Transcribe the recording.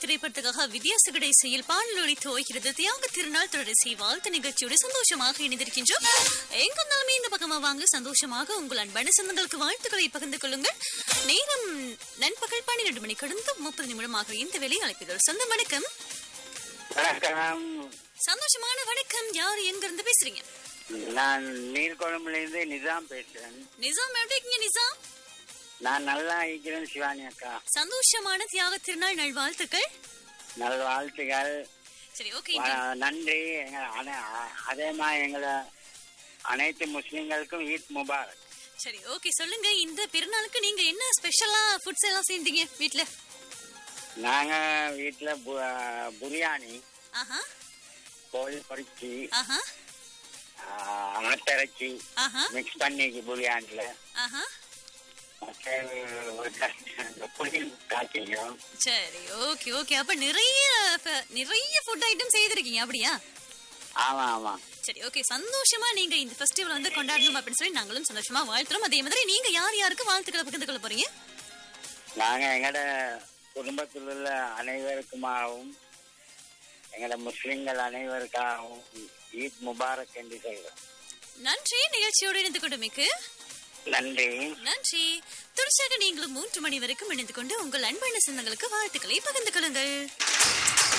திரைப்படத்துக்காக வித்யாசகடை செயல் பாடலொலி துவைக்கிறது தியாக திருநாள் தொடரிசை வாழ்த்து நிகழ்ச்சியோடு சந்தோஷமாக இணைந்திருக்கின்றோம் எங்க இருந்தாலுமே இந்த பக்கமா வாங்க சந்தோஷமாக உங்கள் அன்பான சொந்தங்களுக்கு வாழ்த்துக்களை பகிர்ந்து கொள்ளுங்கள் நேரம் நண்பகல் பன்னிரண்டு மணி கடந்து முப்பது நிமிடமாக இந்த வேலை அழைப்பீர்கள் சொந்தம் வணக்கம் வணக்கம் சந்தோஷமான வணக்கம் யார் எங்க இருந்து பேசுறீங்க நான் நீர்கொழும்புல இருந்து நிசாம் பேசுறேன் நிசாம் எப்படி இருக்கீங்க நிசாம் நான் நல்லா இருக்கிறேன் சிவானி அக்கா சந்தோஷமான தியாக திருநாள் நல்வாழ்த்துக்கள் நல்ல வாழ்த்துக்கள் சரி ஓகே வ- நன்றி எங்க அன- அ- அதே மாதிரி எங்களை அனைத்து முஸ்லிம்களுக்கும் ஈத் முபாரக் சரி ஓகே சொல்லுங்க இந்த பெருநாளுக்கு நீங்க என்ன ஸ்பெஷலா ஃபுட்ஸ் எல்லாம் செஞ்சீங்க வீட்ல நாங்க வீட்டுல பு- பிரியாணி ஆஹா கோழி பொரிச்சி ஆஹா ஆட்டிறச்சி ஆஹா மிக்ஸ் பண்ணி பிரியாணில ஆஹா மற்ற இந்த புளி காய்ச்சிக்கும் சரி ஓகே ஓகே அப்ப நிறைய ஃப- நிறைய ஃபுட் ஐட்டம் செய்திருக்கீங்க அப்படியா ஆமா ஆமா சரி ஓகே சந்தோஷமா நீங்க இந்த ஃபெஸ்டிவல் வந்து கொண்டாடணும் அப்படின்னு சொல்லி நாங்களும் சந்தோஷமா வாழ்த்துறோம் அதே மாதிரி நீங்க யார் யாருக்கு வாழ்த்துக்களை பகிர்ந்து கொள்ள போறீங்க நாங்க எங்கட குடும்பத்தில் உள்ள அனைவருக்குமாகவும் எங்கட முஸ்லிம்கள் அனைவருக்காகவும் ஈத் முபாரக் என்று சொல்றோம் நன்றி நிகழ்ச்சியோடு இணைந்து கொண்டமைக்கு நன்றி நன்றி தொடர்ச்சியாக நீங்களும் மூன்று மணி வரைக்கும் இணைந்து கொண்டு உங்கள் அன்பான சொந்தங்களுக்கு வாழ்த்துக்களை பகிர்ந்து கொள்ளுங்கள்